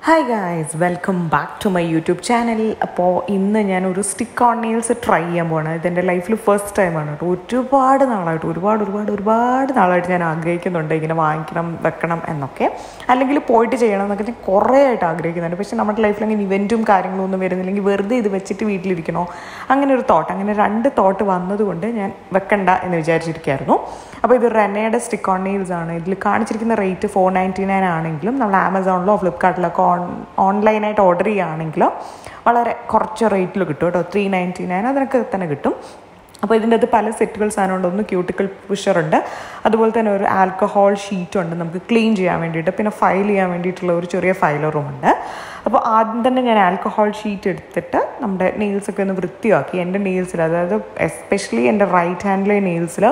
hi guys welcome back to my YouTube channel അപ്പോൾ ഇന്ന് ഞാൻ ഒരു സ്റ്റിക്ക് ഓൺ നെയിൽസ് ട്രൈ ചെയ്യാൻ പോവാണ് ഇതെൻ്റെ ലൈഫിൽ ഫസ്റ്റ് ടൈമാണ് കേട്ടോ ഒരുപാട് നാളായിട്ട് ഒരുപാട് ഒരുപാട് ഒരുപാട് നാളായിട്ട് ഞാൻ ആഗ്രഹിക്കുന്നുണ്ട് ഇങ്ങനെ വാങ്ങിക്കണം വെക്കണം എന്നൊക്കെ അല്ലെങ്കിൽ പോയിട്ട് ചെയ്യണം എന്നൊക്കെ ഞാൻ കുറേ ആയിട്ട് ആഗ്രഹിക്കുന്നുണ്ട് പക്ഷേ നമ്മുടെ ലൈഫിൽ അങ്ങനെ ഇവൻറ്റും കാര്യങ്ങളും ഒന്നും വരുന്നില്ലെങ്കിൽ വെറുതെ ഇത് വെച്ചിട്ട് വീട്ടിലിരിക്കണോ അങ്ങനെ ഒരു തോട്ട് അങ്ങനെ രണ്ട് തോട്ട് വന്നതുകൊണ്ട് ഞാൻ വെക്കണ്ട എന്ന് വിചാരിച്ചിരിക്കുകയായിരുന്നു അപ്പോൾ ഇത് റെനയുടെ സ്റ്റിക്ക് ഓൺ നെയിൽസ് ആണ് ഇതിൽ കാണിച്ചിരിക്കുന്ന റേറ്റ് ഫോർ നയൻറ്റി നയൻ ആണെങ്കിലും നമ്മൾ ആമസോണിലോ ഫ്ലിപ്കാർട്ടിലൊക്കെ ഓൺ ഓൺലൈനായിട്ട് ഓർഡർ ചെയ്യുകയാണെങ്കിലോ വളരെ കുറച്ച് റേറ്റിൽ കിട്ടും കേട്ടോ ത്രീ നയൻറ്റി നയൻ അതിനൊക്കെ തന്നെ കിട്ടും അപ്പോൾ ഇതിൻ്റെ അത് പല സെറ്റുകൾ സാധനമുണ്ട് ഒന്ന് ക്യൂട്ടിക്കൽ പുഷറുണ്ട് അതുപോലെ തന്നെ ഒരു ആൽക്കഹോൾ ഷീറ്റ് ഉണ്ട് നമുക്ക് ക്ലീൻ ചെയ്യാൻ വേണ്ടിയിട്ട് പിന്നെ ഫയൽ ചെയ്യാൻ വേണ്ടിയിട്ടുള്ള ഒരു ചെറിയ ഫയലറും ഉണ്ട് അപ്പോൾ ആദ്യം തന്നെ ഞാൻ ആൽക്കഹോൾ ഷീറ്റ് എടുത്തിട്ട് നമ്മുടെ നെയിൽസൊക്കെ ഒന്ന് വൃത്തിയാക്കി എൻ്റെ നെയിൽസിൽ അതായത് എസ്പെഷ്യലി എൻ്റെ റൈറ്റ് ഹാൻഡിലെ നെയിൽസിൽ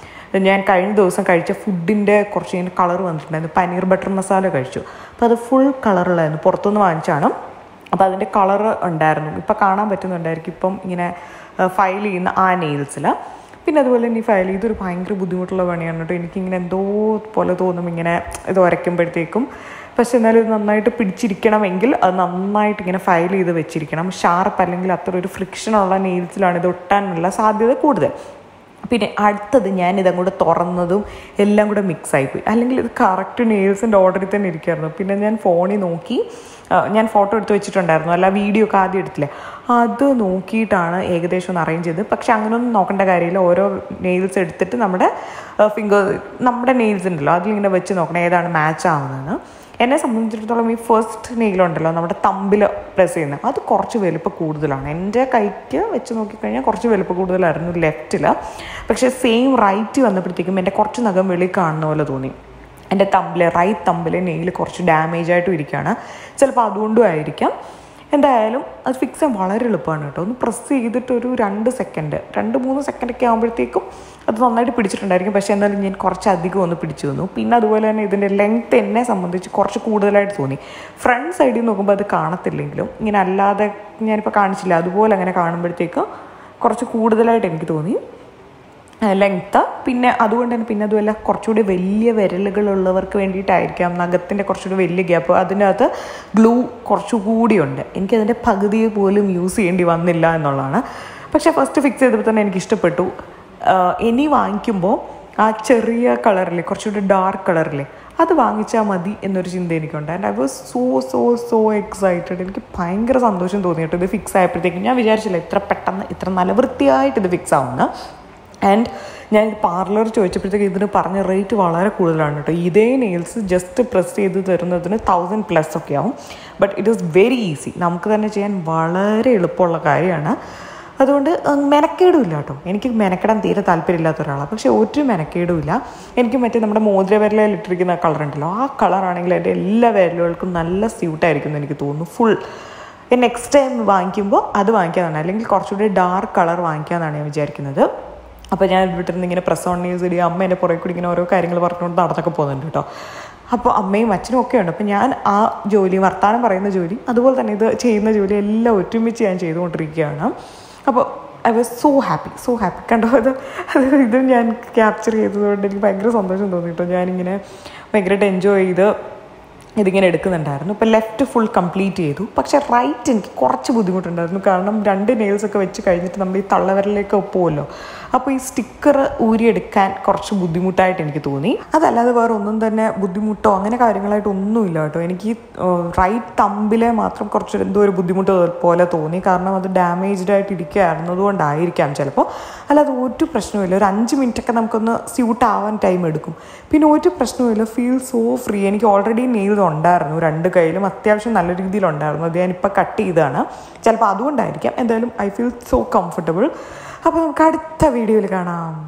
ഞാൻ കഴിഞ്ഞ ദിവസം കഴിച്ച ഫുഡിൻ്റെ കുറച്ച് ഇങ്ങനെ കളർ വന്നിട്ടുണ്ടായിരുന്നു പനീർ ബട്ടർ മസാല കഴിച്ചു അപ്പോൾ അത് ഫുൾ കളറുള്ളായിരുന്നു പുറത്തുനിന്ന് വാങ്ങിച്ചാണ് അപ്പോൾ അതിൻ്റെ കളർ ഉണ്ടായിരുന്നു ഇപ്പോൾ കാണാൻ പറ്റുന്നുണ്ടായിരിക്കും ഇപ്പം ഇങ്ങനെ ഫയൽ ചെയ്യുന്ന ആ നെയിൽസിൽ പിന്നെ അതുപോലെ തന്നെ ഈ ഫയൽ ഇതൊരു ഭയങ്കര ബുദ്ധിമുട്ടുള്ള പണിയാണ് കേട്ടോ എനിക്കിങ്ങനെ എന്തോ പോലെ തോന്നും ഇങ്ങനെ ഇത് ഉരയ്ക്കുമ്പോഴത്തേക്കും പക്ഷെ എന്നാലും ഇത് നന്നായിട്ട് പിടിച്ചിരിക്കണമെങ്കിൽ അത് നന്നായിട്ട് ഇങ്ങനെ ഫയൽ ചെയ്ത് വെച്ചിരിക്കണം ഷാർപ്പ് അല്ലെങ്കിൽ അത്ര ഒരു ഫ്രിക്ഷനുള്ള നെയിൽസിലാണ് ഇത് ഒട്ടാനുള്ള സാധ്യത കൂടുതൽ പിന്നെ അടുത്തത് ഞാൻ ഇതങ്ങോട്ട് തുറന്നതും എല്ലാം കൂടെ മിക്സ് ആയിപ്പോയി അല്ലെങ്കിൽ ഇത് കറക്റ്റ് നെയിൽസിൻ്റെ ഓർഡറിൽ തന്നെ ഇരിക്കുമായിരുന്നു പിന്നെ ഞാൻ ഫോണിൽ നോക്കി ഞാൻ ഫോട്ടോ എടുത്ത് വെച്ചിട്ടുണ്ടായിരുന്നു അല്ല വീഡിയോ ഒക്കെ ആദ്യം എടുത്തില്ലേ അത് നോക്കിയിട്ടാണ് ഏകദേശം ഒന്ന് അറേഞ്ച് ചെയ്തത് പക്ഷെ അങ്ങനെയൊന്നും നോക്കേണ്ട കാര്യമില്ല ഓരോ നെയിൽസ് എടുത്തിട്ട് നമ്മുടെ ഫിംഗർ നമ്മുടെ നെയിൽസ് ഉണ്ടല്ലോ അതിലിങ്ങനെ വെച്ച് നോക്കണം ഏതാണ് മാച്ച് ആവുന്നതെന്ന് എന്നെ സംബന്ധിച്ചിടത്തോളം ഈ ഫസ്റ്റ് നെയിലുണ്ടല്ലോ നമ്മുടെ തമ്പിൽ പ്രസ് ചെയ്യുന്നത് അത് കുറച്ച് വലുപ്പം കൂടുതലാണ് എൻ്റെ കൈക്ക് വെച്ച് നോക്കിക്കഴിഞ്ഞാൽ കുറച്ച് വലുപ്പം കൂടുതലായിരുന്നു ലെഫ്റ്റിൽ പക്ഷേ സെയിം റൈറ്റ് വന്നപ്പോഴത്തേക്കും എൻ്റെ കുറച്ച് നഖം വെളി കാണുന്ന പോലെ തോന്നി എൻ്റെ തമ്പിൽ റൈറ്റ് തമ്പിൽ നെയിൽ കുറച്ച് ഡാമേജ് ആയിട്ടും ഇരിക്കുകയാണ് ചിലപ്പോൾ അതുകൊണ്ടും ആയിരിക്കാം എന്തായാലും അത് ഫിക്സ് ചെയ്യാൻ വളരെ എളുപ്പമാണ് കേട്ടോ ഒന്ന് പ്രസ് ചെയ്തിട്ട് ഒരു രണ്ട് സെക്കൻഡ് രണ്ട് മൂന്ന് സെക്കൻഡൊക്കെ ആകുമ്പോഴത്തേക്കും അത് നന്നായിട്ട് പിടിച്ചിട്ടുണ്ടായിരിക്കും പക്ഷേ എന്നാലും ഞാൻ കുറച്ചധികം ഒന്ന് പിടിച്ചു തന്നു പിന്നെ അതുപോലെ തന്നെ ഇതിൻ്റെ ലെങ്ത് എന്നെ സംബന്ധിച്ച് കുറച്ച് കൂടുതലായിട്ട് തോന്നി ഫ്രണ്ട് സൈഡിൽ നോക്കുമ്പോൾ അത് കാണത്തില്ലെങ്കിലും ഇങ്ങനെ അല്ലാതെ ഞാനിപ്പോൾ കാണിച്ചില്ല അതുപോലെ അങ്ങനെ കാണുമ്പോഴത്തേക്കും കുറച്ച് കൂടുതലായിട്ട് എനിക്ക് തോന്നി ലെങ്ത്ത് പിന്നെ അതുകൊണ്ട് തന്നെ പിന്നെ അതുമല്ല കുറച്ചുകൂടി വലിയ വിരലുകളുള്ളവർക്ക് വേണ്ടിയിട്ടായിരിക്കാം നഖത്തിൻ്റെ കുറച്ചുകൂടി വലിയ ഗ്യാപ്പ് അതിനകത്ത് ഗ്ലൂ കുറച്ചുകൂടിയുണ്ട് എനിക്കതിൻ്റെ പകുതി പോലും യൂസ് ചെയ്യേണ്ടി വന്നില്ല എന്നുള്ളതാണ് പക്ഷേ ഫസ്റ്റ് ഫിക്സ് ചെയ്തപ്പോൾ തന്നെ എനിക്ക് ഇഷ്ടപ്പെട്ടു ഇനി വാങ്ങിക്കുമ്പോൾ ആ ചെറിയ കളറിൽ കുറച്ചുകൂടി ഡാർക്ക് കളറിൽ അത് വാങ്ങിച്ചാൽ മതി എന്നൊരു ചിന്ത എനിക്കുണ്ട് and I was so so so excited എനിക്ക് ഭയങ്കര സന്തോഷം തോന്നിയിട്ട് ഇത് ഫിക്സ് ആയപ്പോഴത്തേക്കും ഞാൻ വിചാരിച്ചില്ല ഇത്ര പെട്ടെന്ന് ഇത്ര നല്ല വൃത്തിയായിട്ട് ഇത് ഫിക്സ് ആവുന്ന ആൻഡ് ഞാൻ പാർലർ ചോദിച്ചപ്പോഴത്തേക്ക് ഇതിന് പറഞ്ഞ റേറ്റ് വളരെ കൂടുതലാണ് കേട്ടോ ഇതേ നെയിൽസ് ജസ്റ്റ് പ്രസ് ചെയ്ത് തരുന്നതിന് തൗസൻഡ് പ്ലസ് ഒക്കെ ആവും but it is very easy നമുക്ക് തന്നെ ചെയ്യാൻ വളരെ എളുപ്പമുള്ള കാര്യമാണ് അതുകൊണ്ട് മെനക്കേടുമില്ല കേട്ടോ എനിക്ക് മെനക്കെടാൻ തീരെ താല്പര്യമില്ലാത്ത ഒരാളാണ് പക്ഷേ ഒരു മെനക്കേടുമില്ല എനിക്ക് മറ്റേ നമ്മുടെ മോതിര വിരലയിൽ ഇട്ടിരിക്കുന്ന കളർ ഉണ്ടല്ലോ ആ കളറാണെങ്കിൽ എൻ്റെ എല്ലാ വിരലുകൾക്കും നല്ല സ്യൂട്ടായിരിക്കും എന്ന് എനിക്ക് തോന്നുന്നു ഫുൾ നെക്സ്റ്റ് ടൈം വാങ്ങിക്കുമ്പോൾ അത് വാങ്ങിക്കാനാണ് അല്ലെങ്കിൽ കുറച്ചുകൂടി ഡാർക്ക് കളർ വാങ്ങിക്കാമെന്നാണ് ഞാൻ വിചാരിക്കുന്നത് അപ്പോൾ ഞാൻ വീട്ടിൽ ഇങ്ങനെ പ്രസ് ഓൺ ന്യൂസ് ഇടുക അമ്മ എൻ്റെ പുറകെ കൂടി ഇങ്ങനെ ഓരോ കാര്യങ്ങൾ പറഞ്ഞുകൊണ്ട് നടന്നൊക്കെ പോകുന്നുണ്ട് കേട്ടോ അപ്പോൾ അമ്മയും അച്ഛനും ഒക്കെ ഉണ്ട് അപ്പോൾ ഞാൻ ആ ജോലി വർത്തമാനം പറയുന്ന ജോലി അതുപോലെ തന്നെ ഇത് ചെയ്യുന്ന ജോലി എല്ലാം ഒരുമിച്ച് ഞാൻ ചെയ്തുകൊണ്ടിരിക്കുകയാണ് അപ്പോൾ I was so happy so happy കണ്ടോ അത് അത് ഇത് ഞാൻ ക്യാപ്ചർ ചെയ്തതുകൊണ്ട് എനിക്ക് ഭയങ്കര സന്തോഷം തോന്നി കേട്ടോ ഞാനിങ്ങനെ ഭയങ്കരമായിട്ട് എൻജോയ് ചെയ്ത് ഇതിങ്ങനെ എടുക്കുന്നുണ്ടായിരുന്നു ഇപ്പോൾ ലെഫ്റ്റ് ഫുൾ കംപ്ലീറ്റ് ചെയ്തു പക്ഷേ റൈറ്റ് എനിക്ക് കുറച്ച് ബുദ്ധിമുട്ടുണ്ടായിരുന്നു കാരണം രണ്ട് നെയിൽസ് ഒക്കെ വെച്ച് കഴിഞ്ഞിട്ട് നമ്മൾ ഈ തള്ളവരലേക്ക് പോകുമല്ലോ അപ്പോൾ ഈ സ്റ്റിക്കർ ഊരിയെടുക്കാൻ കുറച്ച് ബുദ്ധിമുട്ടായിട്ട് എനിക്ക് തോന്നി അതല്ലാതെ വേറെ ഒന്നും തന്നെ ബുദ്ധിമുട്ടോ അങ്ങനെ കാര്യങ്ങളായിട്ട് ഒന്നുമില്ല കേട്ടോ എനിക്ക് റൈറ്റ് തമ്പിലെ മാത്രം കുറച്ച് എന്തോ ഒരു ബുദ്ധിമുട്ട് പോലെ തോന്നി കാരണം അത് ഡാമേജ്ഡ് ആയിട്ട് ഇരിക്കുകയായിരുന്നു അതുകൊണ്ടായിരിക്കാം ചിലപ്പോൾ അല്ലാതെ ഒരു പ്രശ്നവുമില്ല ഒരു അഞ്ച് മിനിറ്റൊക്കെ നമുക്കൊന്ന് സ്യൂട്ട് ആവാൻ ടൈം എടുക്കും പിന്നെ ഒരു പ്രശ്നവുമില്ല ഫീൽ സോ ഫ്രീ എനിക്ക് ഓൾറെഡി നെയിൽ ഉണ്ടായിരുന്നു രണ്ട് കയ്യിലും അത്യാവശ്യം നല്ല രീതിയിലുണ്ടായിരുന്നു അത് ഞാനിപ്പോൾ കട്ട് ചെയ്തതാണ് ചിലപ്പോൾ അതുകൊണ്ടായിരിക്കാം എന്തായാലും ഐ ഫീൽ സോ കംഫർട്ടബിൾ അപ്പോൾ നമുക്ക് അടുത്ത വീഡിയോയിൽ കാണാം